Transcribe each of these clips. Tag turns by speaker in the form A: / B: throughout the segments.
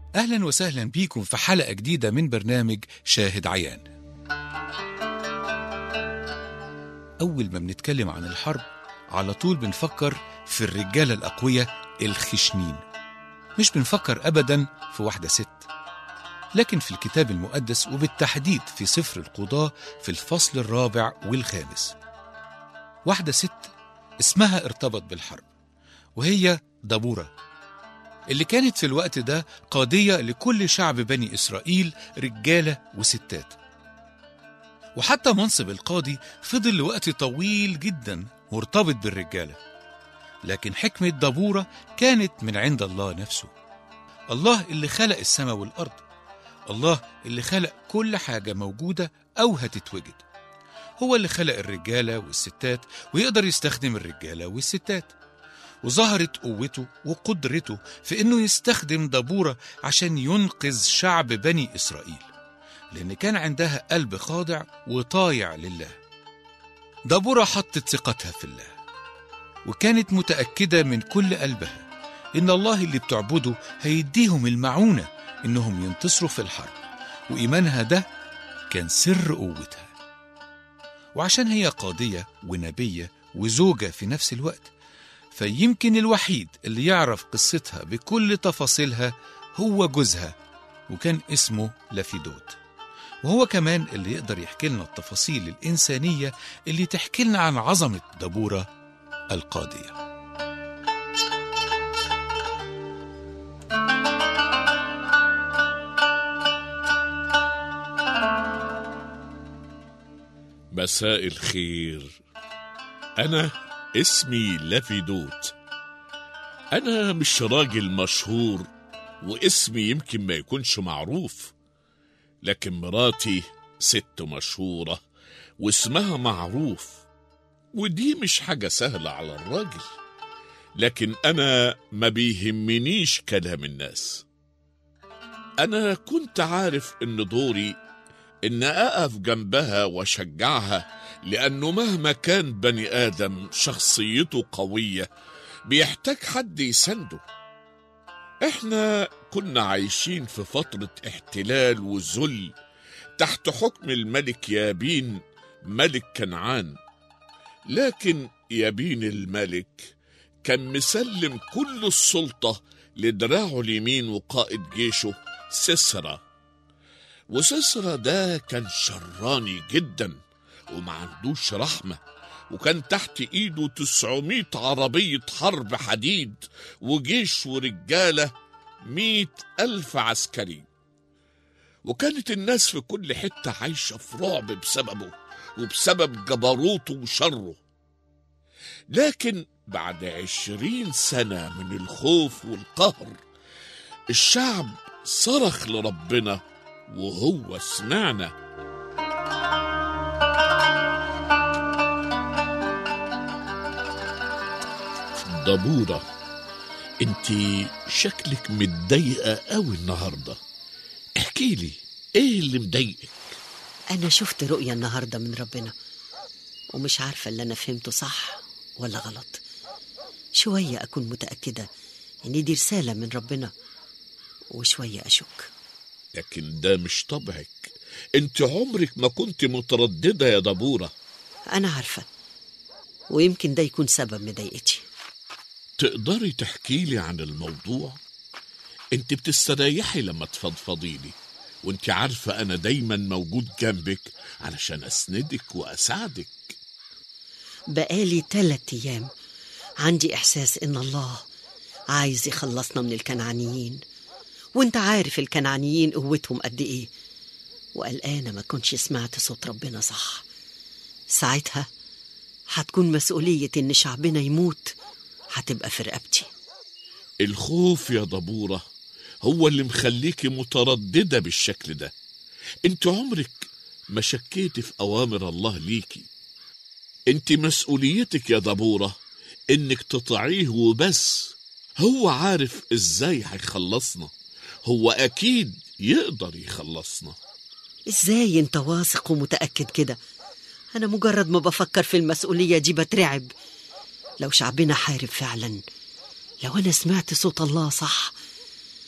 A: أهلا وسهلا بيكم في حلقة جديدة من برنامج شاهد عيان أول ما بنتكلم عن الحرب على طول بنفكر في الرجالة الأقوياء الخشنين مش بنفكر أبدا في واحدة ست لكن في الكتاب المقدس وبالتحديد في سفر القضاة في الفصل الرابع والخامس واحدة ست اسمها ارتبط بالحرب وهي دبورة اللي كانت في الوقت ده قاضية لكل شعب بني إسرائيل رجالة وستات وحتى منصب القاضي فضل لوقت طويل جدا مرتبط بالرجالة لكن حكمة دبورة كانت من عند الله نفسه الله اللي خلق السماء والأرض الله اللي خلق كل حاجة موجودة أو هتتوجد هو اللي خلق الرجالة والستات ويقدر يستخدم الرجالة والستات وظهرت قوته وقدرته في انه يستخدم دبورة عشان ينقذ شعب بني اسرائيل لان كان عندها قلب خاضع وطايع لله دبورة حطت ثقتها في الله وكانت متأكدة من كل قلبها إن الله اللي بتعبده هيديهم المعونة إنهم ينتصروا في الحرب وإيمانها ده كان سر قوتها وعشان هي قاضية ونبية وزوجة في نفس الوقت فيمكن الوحيد اللي يعرف قصتها بكل تفاصيلها هو جوزها وكان اسمه لافيدوت وهو كمان اللي يقدر يحكي لنا التفاصيل الإنسانية اللي تحكي لنا عن عظمة دبورة القاضية
B: مساء الخير أنا اسمي لافيدوت أنا مش راجل مشهور واسمي يمكن ما يكونش معروف لكن مراتي ست مشهورة واسمها معروف ودي مش حاجة سهلة على الراجل لكن أنا ما بيهمنيش كلام الناس أنا كنت عارف إن دوري إن أقف جنبها وأشجعها لأنه مهما كان بني آدم شخصيته قوية بيحتاج حد يسنده إحنا كنا عايشين في فترة احتلال وذل تحت حكم الملك يابين ملك كنعان لكن يابين الملك كان مسلم كل السلطة لدراعه اليمين وقائد جيشه سيسرا وسيسرا ده كان شراني جدا وما عندوش رحمة وكان تحت ايده 900 عربية حرب حديد وجيش ورجالة مئة ألف عسكري وكانت الناس في كل حتة عايشة في رعب بسببه وبسبب جبروته وشره لكن بعد عشرين سنة من الخوف والقهر الشعب صرخ لربنا وهو سمعنا دبورة انت شكلك متضايقة قوي النهاردة احكي لي ايه اللي مضايقك
C: أنا شفت رؤية النهاردة من ربنا ومش عارفة اللي أنا فهمته صح ولا غلط شوية أكون متأكدة إن دي رسالة من ربنا وشوية أشك
B: لكن ده مش طبعك انت عمرك ما كنت مترددة يا دبورة
C: أنا عارفة ويمكن ده يكون سبب مضايقتي
B: تقدري تحكي لي عن الموضوع انت بتستريحي لما تفضفضي لي وانت عارفة انا دايما موجود جنبك علشان اسندك واساعدك
C: بقالي تلات أيام عندي إحساس إن الله عايز يخلصنا من الكنعانيين وانت عارف الكنعانيين قوتهم قد إيه وقلقانة ما كنتش سمعت صوت ربنا صح ساعتها هتكون مسؤولية إن شعبنا يموت هتبقى في رقبتي
B: الخوف يا دبورة هو اللي مخليكي مترددة بالشكل ده انت عمرك ما شكيتي في أوامر الله ليكي انت مسؤوليتك يا دبورة انك تطيعيه وبس هو عارف ازاي هيخلصنا هو اكيد يقدر يخلصنا
C: إزاي أنت واثق ومتأكد كده أنا مجرد ما بفكر في المسؤولية دي بترعب لو شعبنا حارب فعلا لو أنا سمعت صوت الله صح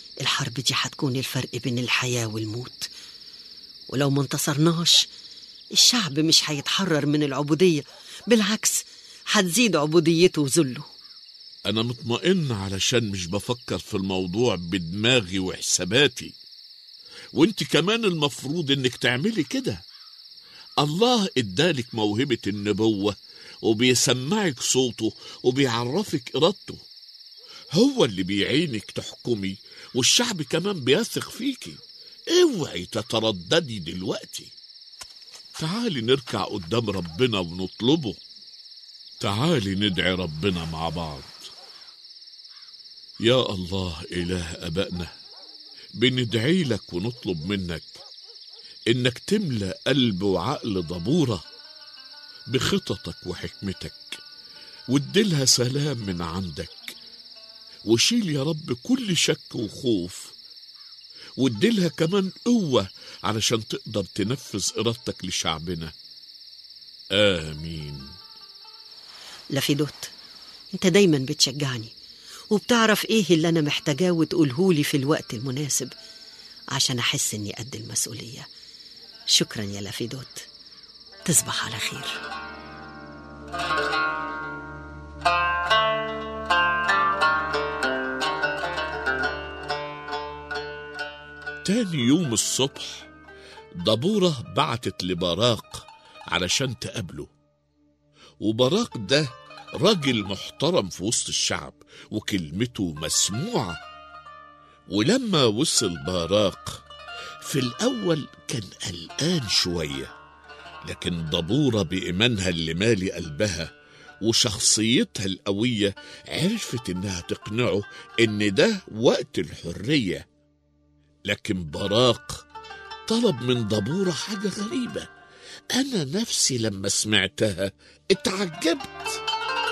C: الحرب دي هتكون الفرق بين الحياة والموت ولو ما انتصرناش الشعب مش هيتحرر من العبودية بالعكس هتزيد عبوديته وذله
B: أنا مطمئن علشان مش بفكر في الموضوع بدماغي وحساباتي وانت كمان المفروض انك تعملي كده الله ادالك موهبة النبوة وبيسمعك صوته وبيعرفك إرادته هو اللي بيعينك تحكمي والشعب كمان بيثق فيكي اوعي تترددي دلوقتي تعالي نركع قدام ربنا ونطلبه تعالي ندعي ربنا مع بعض يا الله إله أبائنا بندعي لك ونطلب منك إنك تملى قلب وعقل ضبورة بخططك وحكمتك واديلها سلام من عندك وشيل يا رب كل شك وخوف واديلها كمان قوة علشان تقدر تنفذ إرادتك لشعبنا آمين
C: لافيدوت انت دايما بتشجعني وبتعرف ايه اللي انا محتاجاه وتقولهولي في الوقت المناسب عشان احس اني قد المسؤولية شكرا يا لافيدوت تصبح على خير
B: تاني يوم الصبح دبورة بعتت لبراق علشان تقابله وبراق ده راجل محترم في وسط الشعب وكلمته مسموعة ولما وصل باراق في الأول كان قلقان شوية لكن دبورة بإيمانها اللي مالي قلبها وشخصيتها القوية عرفت إنها تقنعه إن ده وقت الحرية لكن براق طلب من دبورة حاجة غريبة أنا نفسي لما سمعتها اتعجبت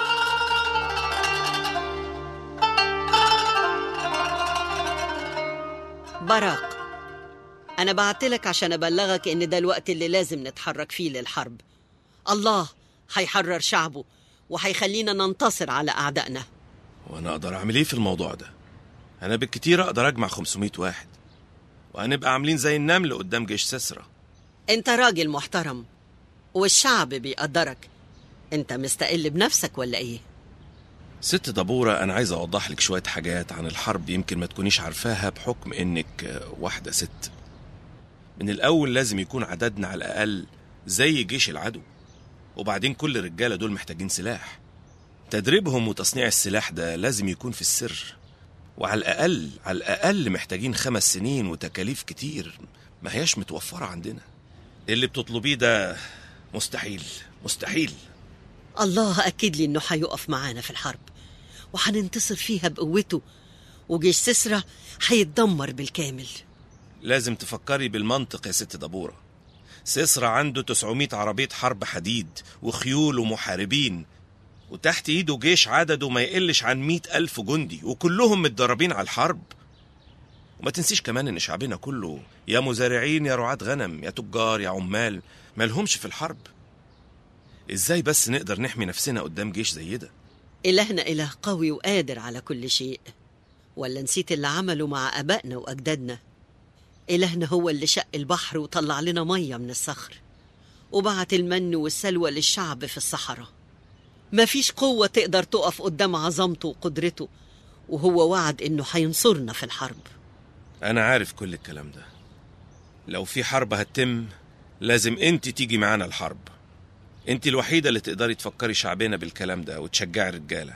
C: براق أنا بعتلك عشان أبلغك إن ده الوقت اللي لازم نتحرك فيه للحرب الله هيحرر شعبه وهيخلينا ننتصر على أعدائنا
D: وانا اقدر اعمل ايه في الموضوع ده انا بالكتير اقدر اجمع 500 واحد وهنبقى عاملين زي النمل قدام جيش سسرة
C: أنت راجل محترم والشعب بيقدرك أنت مستقل بنفسك ولا إيه؟
D: ست دبورة انا عايز اوضح لك شوية حاجات عن الحرب يمكن ما تكونيش عارفاها بحكم انك آه، واحدة ست من الاول لازم يكون عددنا على الاقل زي جيش العدو وبعدين كل الرجالة دول محتاجين سلاح تدريبهم وتصنيع السلاح ده لازم يكون في السر وعلى الأقل على الأقل محتاجين خمس سنين وتكاليف كتير ما هياش متوفرة عندنا اللي بتطلبيه ده مستحيل مستحيل
C: الله أكد لي إنه هيقف معانا في الحرب وهننتصر فيها بقوته وجيش سسرة هيتدمر بالكامل
D: لازم تفكري بالمنطق يا ست دبورة سيسرا عنده 900 عربية حرب حديد وخيول ومحاربين وتحت ايده جيش عدده ما يقلش عن مئة ألف جندي وكلهم متدربين على الحرب وما تنسيش كمان ان شعبنا كله يا مزارعين يا رعاة غنم يا تجار يا عمال مالهمش في الحرب ازاي بس نقدر نحمي نفسنا قدام جيش زي ده
C: إلهنا إله قوي وقادر على كل شيء ولا نسيت اللي عمله مع أبائنا وأجدادنا إلهنا هو اللي شق البحر وطلع لنا مية من الصخر وبعت المن والسلوى للشعب في الصحراء مفيش قوة تقدر تقف قدام عظمته وقدرته وهو وعد إنه هينصرنا في الحرب
D: انا عارف كل الكلام ده لو في حرب هتتم لازم انت تيجي معانا الحرب انت الوحيدة اللي تقدري تفكري شعبنا بالكلام ده وتشجعي الرجالة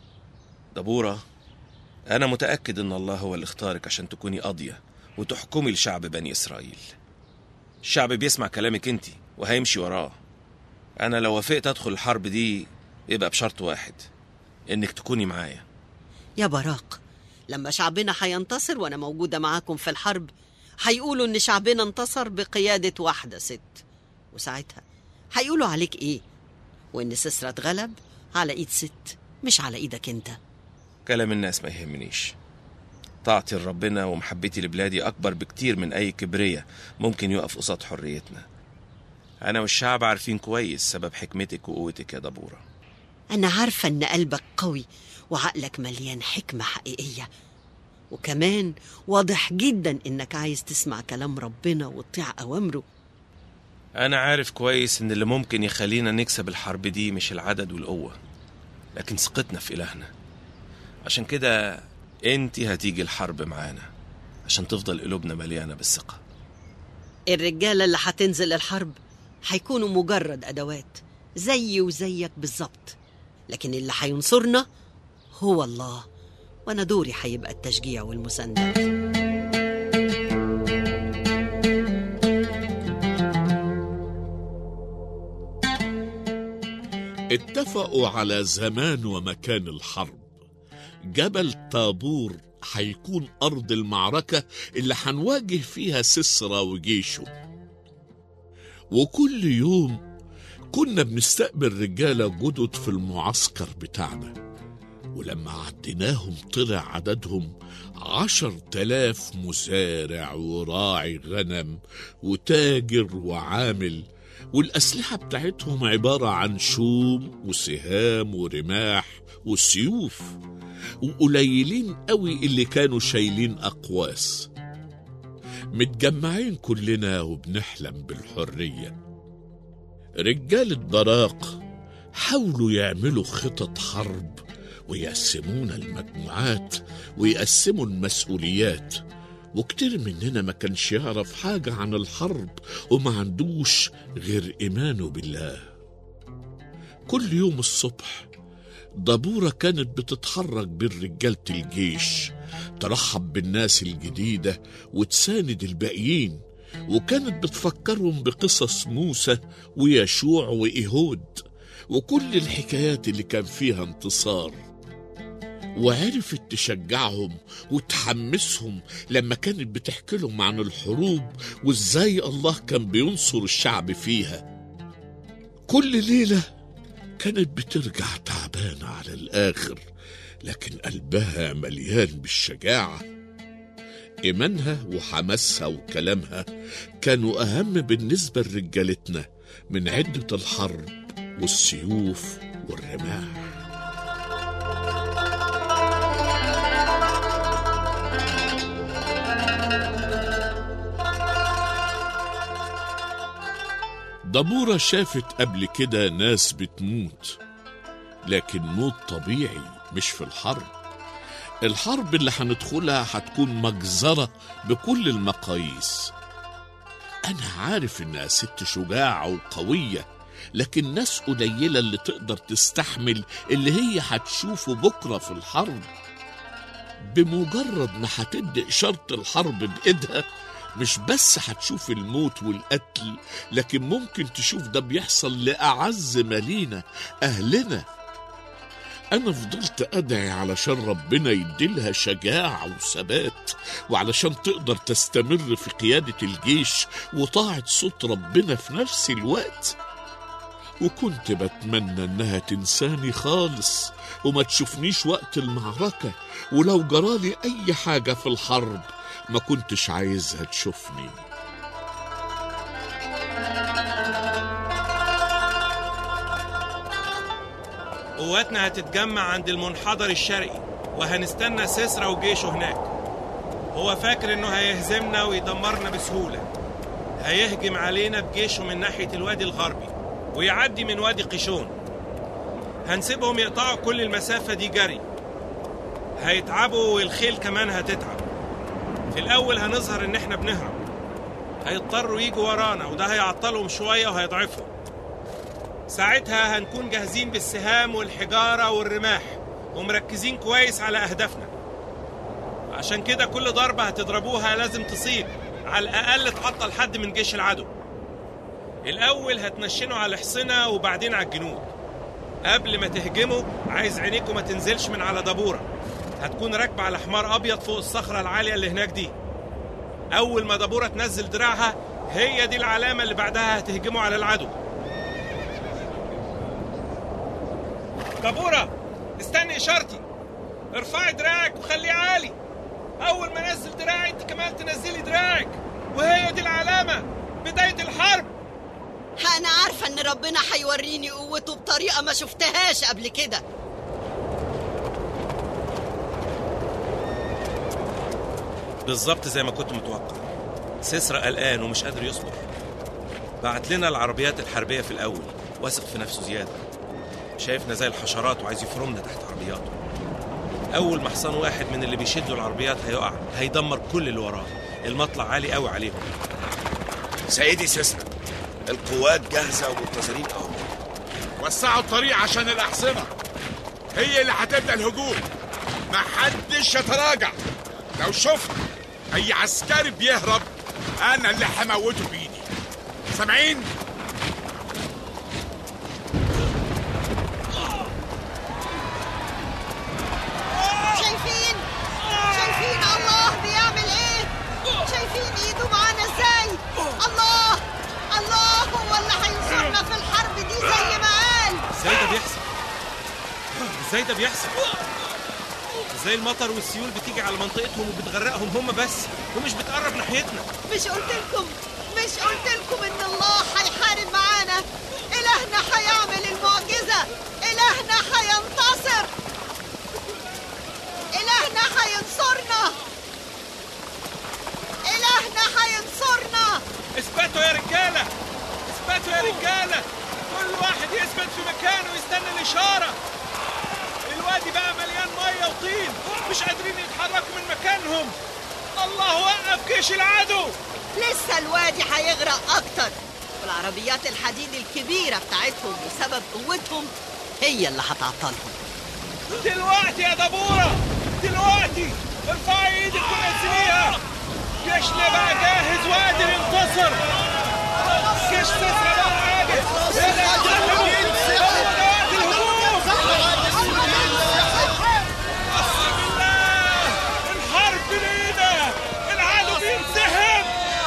D: دبورة انا متأكد ان الله هو اللي اختارك عشان تكوني قاضية وتحكمي لشعب بني اسرائيل الشعب بيسمع كلامك انت وهيمشي وراه انا لو وافقت ادخل الحرب دي يبقى بشرط واحد انك تكوني معايا
C: يا براق لما شعبنا هينتصر وأنا موجودة معاكم في الحرب هيقولوا إن شعبنا انتصر بقيادة واحدة ست وساعتها هيقولوا عليك إيه؟ وإن سسرة اتغلب على إيد ست مش على إيدك أنت
D: كلام الناس ما يهمنيش طاعتي لربنا ومحبتي لبلادي أكبر بكتير من أي كبرية ممكن يقف قصاد حريتنا أنا والشعب عارفين كويس سبب حكمتك وقوتك يا دبورة
C: أنا عارفة إن قلبك قوي وعقلك مليان حكمة حقيقية وكمان واضح جدا إنك عايز تسمع كلام ربنا وتطيع أوامره
D: أنا عارف كويس إن اللي ممكن يخلينا نكسب الحرب دي مش العدد والقوة لكن ثقتنا في إلهنا عشان كده أنت هتيجي الحرب معانا عشان تفضل قلوبنا مليانة بالثقة
C: الرجالة اللي هتنزل الحرب هيكونوا مجرد أدوات زي وزيك بالظبط لكن اللي هينصرنا هو الله وأنا دوري هيبقى التشجيع والمساندة
B: اتفقوا على زمان ومكان الحرب جبل طابور هيكون أرض المعركة اللي هنواجه فيها سسرى وجيشه وكل يوم كنا بنستقبل رجالة جدد في المعسكر بتاعنا ولما عديناهم طلع عددهم عشر تلاف مزارع وراعي غنم وتاجر وعامل والأسلحة بتاعتهم عبارة عن شوم وسهام ورماح وسيوف وقليلين قوي اللي كانوا شايلين أقواس متجمعين كلنا وبنحلم بالحرية رجال الدراق حاولوا يعملوا خطط حرب ويقسمونا المجموعات ويقسموا المسؤوليات وكتير مننا ما كانش يعرف حاجة عن الحرب وما عندوش غير إيمانه بالله كل يوم الصبح دبورة كانت بتتحرك بين رجالة الجيش ترحب بالناس الجديدة وتساند الباقيين وكانت بتفكرهم بقصص موسى ويشوع وإيهود وكل الحكايات اللي كان فيها انتصار وعرفت تشجعهم وتحمسهم لما كانت بتحكي لهم عن الحروب وازاي الله كان بينصر الشعب فيها كل ليلة كانت بترجع تعبانة على الآخر لكن قلبها مليان بالشجاعة إيمانها وحماسها وكلامها كانوا أهم بالنسبة لرجالتنا من عدة الحرب والسيوف والرماح دبورة شافت قبل كده ناس بتموت لكن موت طبيعي مش في الحرب الحرب اللي هندخلها هتكون مجزرة بكل المقاييس أنا عارف إنها ست شجاعة وقوية لكن ناس قليلة اللي تقدر تستحمل اللي هي هتشوفه بكرة في الحرب بمجرد ما هتدي إشارة الحرب بإيدها مش بس هتشوف الموت والقتل لكن ممكن تشوف ده بيحصل لأعز مالينا أهلنا أنا فضلت أدعي علشان ربنا يديلها شجاعة وثبات وعلشان تقدر تستمر في قيادة الجيش وطاعة صوت ربنا في نفس الوقت وكنت بتمنى إنها تنساني خالص وما تشوفنيش وقت المعركة ولو جرالي أي حاجة في الحرب ما كنتش عايزها تشوفني
E: قواتنا هتتجمع عند المنحدر الشرقي وهنستنى سيسرا وجيشه هناك هو فاكر انه هيهزمنا ويدمرنا بسهولة هيهجم علينا بجيشه من ناحية الوادي الغربي ويعدي من وادي قيشون هنسيبهم يقطعوا كل المسافة دي جري هيتعبوا والخيل كمان هتتعب في الأول هنظهر إن إحنا بنهرب هيضطروا يجوا ورانا وده هيعطلهم شوية وهيضعفهم ساعتها هنكون جاهزين بالسهام والحجارة والرماح ومركزين كويس على أهدافنا عشان كده كل ضربة هتضربوها لازم تصيب على الأقل تعطل حد من جيش العدو الأول هتنشنوا على الحصنة وبعدين على الجنود قبل ما تهجموا عايز عينيكم ما تنزلش من على دبورة هتكون راكبة على حمار أبيض فوق الصخرة العالية اللي هناك دي أول ما دبورة تنزل دراعها هي دي العلامة اللي بعدها هتهجموا على العدو دبورة استني إشارتي ارفعي دراعك وخليه عالي أول ما انزل دراعي أنت كمان تنزلي دراعك وهي دي العلامة بداية الحرب
C: أنا عارفة إن ربنا هيوريني قوته بطريقة ما شفتهاش قبل كده
E: بالظبط زي ما كنت متوقع سيسرا قلقان ومش قادر يصبر بعت لنا العربيات الحربية في الأول واثق في نفسه زيادة شايفنا زي الحشرات وعايز يفرمنا تحت عربياته أول ما حصان واحد من اللي بيشدوا العربيات هيقع هيدمر كل اللي وراه المطلع عالي قوي عليهم
F: سيدي سيسرا القوات جاهزة ومنتظرين أمر
G: وسعوا الطريق عشان الأحصنة هي اللي هتبدأ الهجوم محدش يتراجع لو شفت أي عسكري بيهرب أنا اللي هموته بإيدي سامعين؟
H: شايفين شايفين الله بيعمل ايه شايفين ايده معانا ازاي الله الله هو اللي هينصرنا في الحرب دي زي ما قال
E: ازاي ده بيحصل ازاي ده بيحصل ازاي المطر والسيول بتيجي على منطقتهم وبتغرقهم هم بس ومش بتقرب ناحيتنا
H: مش قلت لكم مش قلت لكم ان الله هيحارب معانا الهنا هيعمل المعجزه الهنا هينتصر الهنا هينصرنا الهنا هينصرنا
E: اثبتوا يا رجاله اثبتوا يا رجاله كل واحد يثبت في مكانه ويستنى الاشاره الوادي بقى مليان ميه وطين مش قادرين يتحركوا من مكانهم الله وقف جيش العدو
H: لسه الوادي هيغرق اكتر والعربيات الحديد الكبيره بتاعتهم بسبب قوتهم هي اللي هتعطلهم
E: دلوقتي يا دبوره دلوقتي ارفعي ايدك ونزليها جيشنا بقى جاهز وقادر ينتصر جيش سيسرا بقى عاجز يلا يتكلموا هو ده وقت الهجوم بسم الله الحرب لينا العدو بينسحب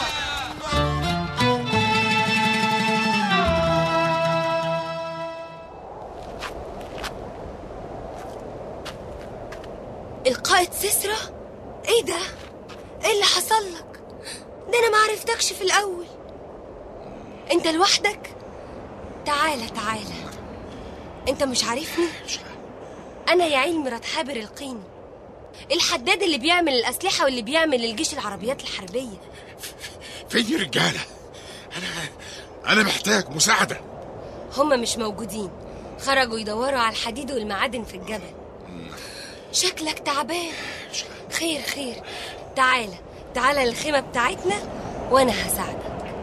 I: القائد سيسرا ايه ده ايه اللي حصل لك ده انا ما عرفتكش في الاول انت لوحدك تعالى تعالى انت مش عارفني انا يعيل مرات حابر القيني الحداد اللي بيعمل الاسلحه واللي بيعمل الجيش العربيات الحربيه
G: فين يا رجالة؟ أنا أنا محتاج مساعدة
I: هما مش موجودين خرجوا يدوروا على الحديد والمعادن في الجبل شكلك تعبان خير خير تعالى تعالى الخيمة بتاعتنا وأنا هساعدك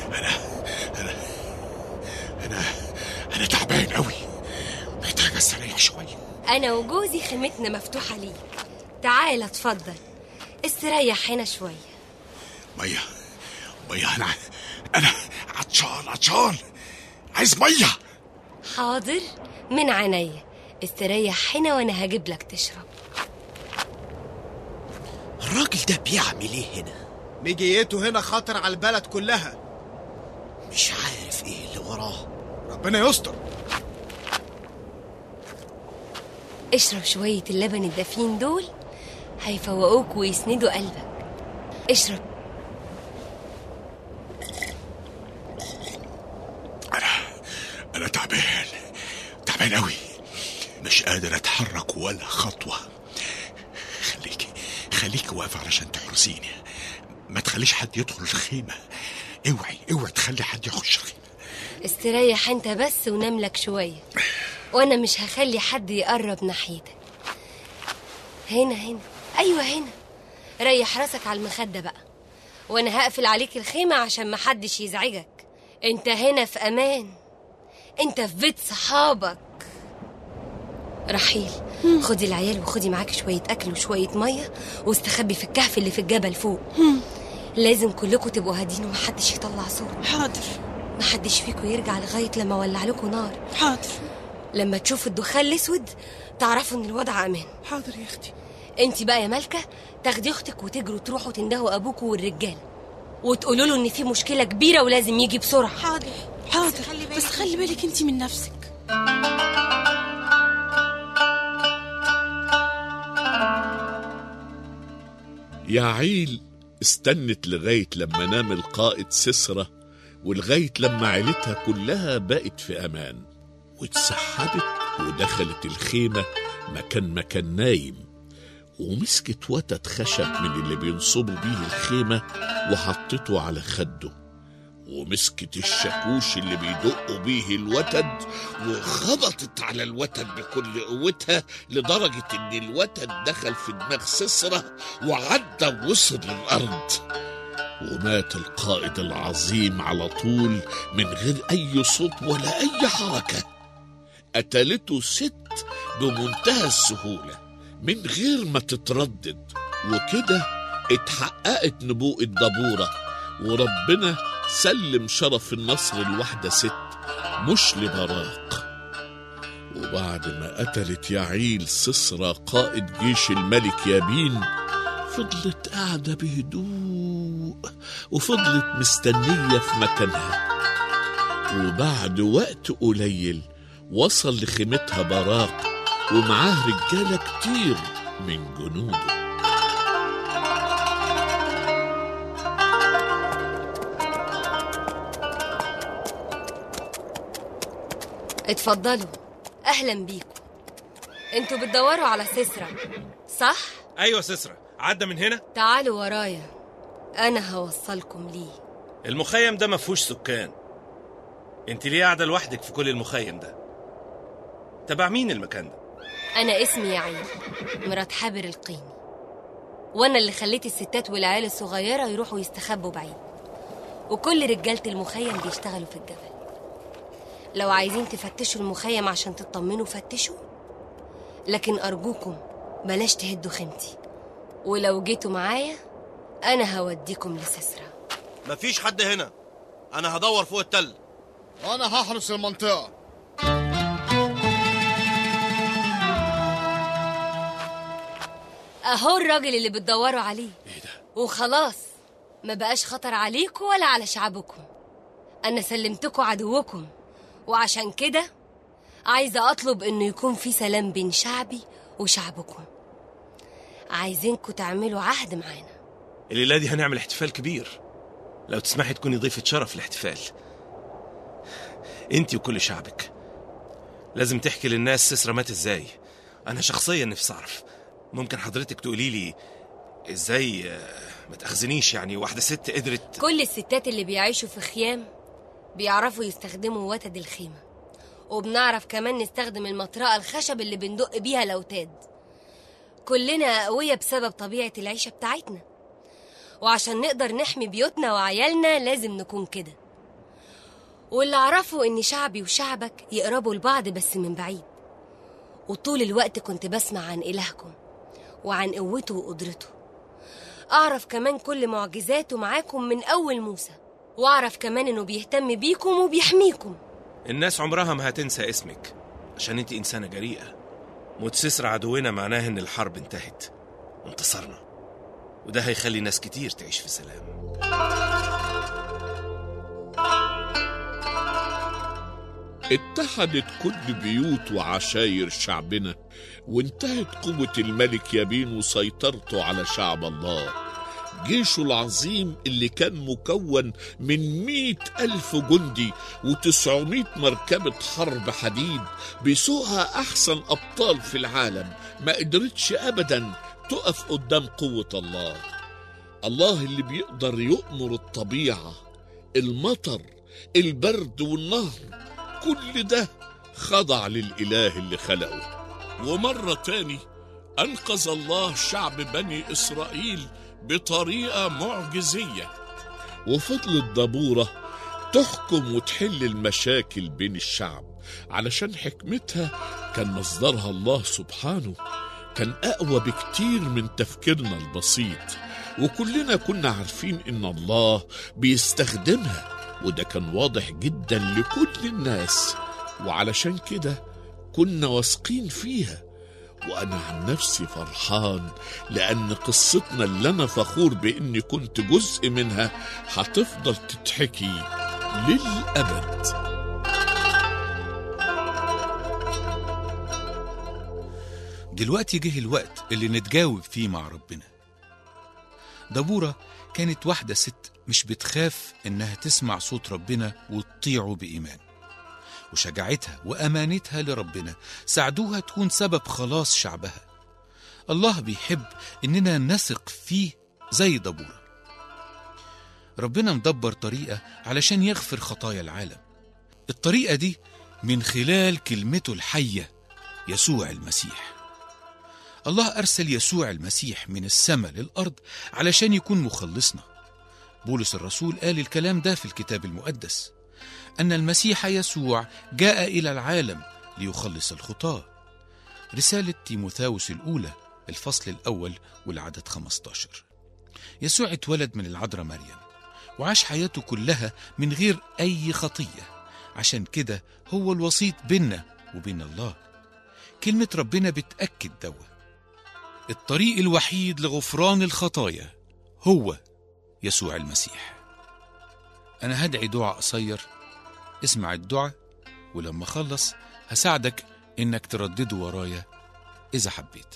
G: أنا أنا تعبان أوي محتاج أستريح شوية
I: أنا وجوزي خيمتنا مفتوحة ليك تعالى اتفضل استريح هنا شوية
G: مية مية أنا أنا عطشان عطشان عايز مية
I: حاضر من عينيا استريح هنا وأنا هجيب لك تشرب
F: الراجل ده بيعمل ايه هنا؟
J: مجيته هنا خطر على البلد كلها
F: مش عارف ايه اللي وراه
J: ربنا يستر
I: اشرب شوية اللبن الدافين دول هيفوقوك ويسندوا قلبك اشرب
G: أنا تعبان تعبان أوي مش قادر أتحرك ولا خطوة خليكي خليكي واقفة علشان تحرسيني ما تخليش حد يدخل الخيمة اوعي اوعي تخلي حد يخش الخيمة
I: استريح انت بس ونام لك شوية وانا مش هخلي حد يقرب ناحيتك هنا هنا ايوه هنا ريح راسك على المخدة بقى وانا هقفل عليك الخيمة عشان محدش يزعجك انت هنا في امان انت في بيت صحابك رحيل خدي العيال وخدي معاك شوية أكل وشوية مية واستخبي في الكهف اللي في الجبل فوق لازم كلكم تبقوا هادين ومحدش يطلع صوت
H: حاضر
I: محدش فيكم يرجع لغاية لما ولع لكم نار
H: حاضر
I: لما تشوفوا الدخان الأسود تعرفوا إن الوضع أمان
H: حاضر يا اختي
I: انت بقى يا مالكة تاخدي أختك وتجروا تروحوا تندهوا أبوكوا والرجالة وتقولوا له إن في مشكلة كبيرة ولازم يجي بسرعة
H: حاضر حاضر بس خلي بالك انت من نفسك
B: يا عيل استنت لغاية لما نام القائد سسرة ولغاية لما عيلتها كلها بقت في أمان واتسحبت ودخلت الخيمة مكان مكان نايم ومسكت وتد خشب من اللي بينصبوا بيه الخيمة وحطته على خده ومسكت الشاكوش اللي بيدقوا بيه الوتد وخبطت على الوتد بكل قوتها لدرجة ان الوتد دخل في دماغ سسرة وعدى ووصل للأرض ومات القائد العظيم على طول من غير أي صوت ولا أي حركة قتلته ست بمنتهى السهولة من غير ما تتردد وكده اتحققت نبوءة دبورة وربنا سلم شرف النصر لواحدة ست مش لبراق وبعد ما قتلت يعيل سسرى قائد جيش الملك يابين فضلت قاعدة بهدوء وفضلت مستنية في مكانها وبعد وقت قليل وصل لخيمتها براق ومعاه رجالة كتير من جنوده
I: اتفضلوا اهلا بيكم انتوا بتدوروا على سسرة صح
E: ايوه سسرة عدى من هنا
I: تعالوا ورايا انا هوصلكم ليه
E: المخيم ده ما فيهوش سكان انت ليه قاعده لوحدك في كل المخيم ده تبع مين المكان ده
I: انا اسمي يعين مرات حابر القيني وانا اللي خليت الستات والعيال الصغيره يروحوا يستخبوا بعيد وكل رجاله المخيم بيشتغلوا في الجبل لو عايزين تفتشوا المخيم عشان تطمنوا فتشوا لكن ارجوكم بلاش تهدوا خيمتي ولو جيتوا معايا انا هوديكم لسسرة
K: مفيش حد هنا انا هدور فوق التل
J: وانا هحرس المنطقة
I: اهو الراجل اللي بتدوروا عليه ايه ده وخلاص ما بقاش خطر عليكم ولا على شعبكم انا سلمتكم عدوكم وعشان كده عايزه اطلب انه يكون في سلام بين شعبي وشعبكم عايزينكم تعملوا عهد معانا
E: الليله دي هنعمل احتفال كبير لو تسمحي تكوني ضيفة شرف الاحتفال انت وكل شعبك لازم تحكي للناس سسرة مات ازاي انا شخصيا نفسي اعرف ممكن حضرتك تقولي لي ازاي آه، ما تاخذنيش يعني واحده ست قدرت
I: كل الستات اللي بيعيشوا في خيام بيعرفوا يستخدموا وتد الخيمة وبنعرف كمان نستخدم المطرقة الخشب اللي بندق بيها الأوتاد كلنا أقوياء بسبب طبيعة العيشة بتاعتنا وعشان نقدر نحمي بيوتنا وعيالنا لازم نكون كده واللي أعرفه إن شعبي وشعبك يقربوا لبعض بس من بعيد وطول الوقت كنت بسمع عن إلهكم وعن قوته وقدرته أعرف كمان كل معجزاته معاكم من أول موسى وأعرف كمان إنه بيهتم بيكم وبيحميكم
E: الناس عمرها ما هتنسى اسمك عشان انت انسانه جريئه موت سسر عدونا معناه ان الحرب انتهت وانتصرنا وده هيخلي ناس كتير تعيش في سلام
B: اتحدت كل بيوت وعشاير شعبنا وانتهت قوة الملك يابين وسيطرته على شعب الله جيشه العظيم اللي كان مكون من مئة ألف جندي وتسعمائة مركبة حرب حديد بيسوقها أحسن أبطال في العالم ما قدرتش أبدا تقف قدام قوة الله الله اللي بيقدر يؤمر الطبيعة المطر البرد والنهر كل ده خضع للإله اللي خلقه ومرة تاني أنقذ الله شعب بني إسرائيل بطريقة معجزية وفضلت دبورة تحكم وتحل المشاكل بين الشعب علشان حكمتها كان مصدرها الله سبحانه كان أقوى بكتير من تفكيرنا البسيط وكلنا كنا عارفين إن الله بيستخدمها وده كان واضح جدا لكل الناس وعلشان كده كنا واثقين فيها وأنا عن نفسي فرحان لأن قصتنا اللي أنا فخور بإني كنت جزء منها هتفضل تتحكي للأبد
A: دلوقتي جه الوقت اللي نتجاوب فيه مع ربنا دبورة كانت واحدة ست مش بتخاف إنها تسمع صوت ربنا وتطيعه بإيمان وشجاعتها وأمانتها لربنا ساعدوها تكون سبب خلاص شعبها الله بيحب إننا نثق فيه زي دبورة ربنا مدبر طريقة علشان يغفر خطايا العالم الطريقة دي من خلال كلمته الحية يسوع المسيح الله أرسل يسوع المسيح من السماء للأرض علشان يكون مخلصنا بولس الرسول قال الكلام ده في الكتاب المقدس أن المسيح يسوع جاء إلى العالم ليخلص الخطاة رسالة تيموثاوس الأولى الفصل الأول والعدد 15 يسوع اتولد من العذراء مريم وعاش حياته كلها من غير أي خطية عشان كده هو الوسيط بيننا وبين الله كلمة ربنا بتأكد دوا الطريق الوحيد لغفران الخطايا هو يسوع المسيح أنا هدعي دعاء قصير اسمع الدعاء ولما أخلص هساعدك إنك تردده ورايا إذا حبيت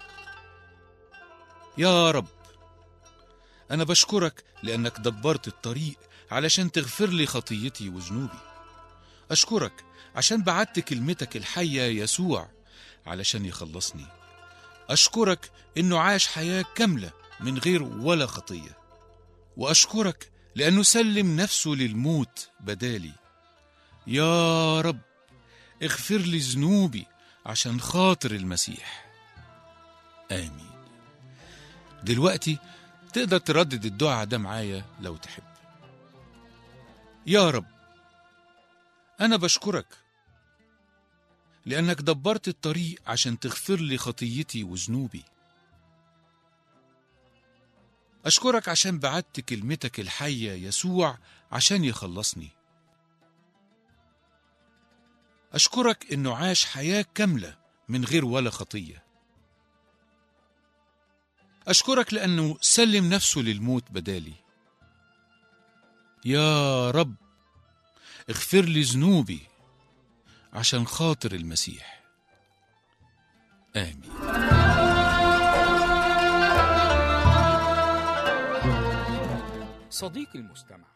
A: يا رب أنا بشكرك لأنك دبرت الطريق علشان تغفر لي خطيتي وذنوبي أشكرك عشان بعت كلمتك الحية يسوع علشان يخلصني أشكرك إنه عاش حياة كاملة من غير ولا خطية وأشكرك لأنه سلم نفسه للموت بدالي يا رب اغفر لي ذنوبي عشان خاطر المسيح آمين دلوقتي تقدر تردد الدعاء ده معايا لو تحب يا رب أنا بشكرك لأنك دبرت الطريق عشان تغفر لي خطيتي وذنوبي أشكرك عشان بعت كلمتك الحية يسوع عشان يخلصني أشكرك إنه عاش حياة كاملة من غير ولا خطية أشكرك لأنه سلم نفسه للموت بدالي يا رب اغفر لي ذنوبي عشان خاطر المسيح آمين
L: صديقي المستمع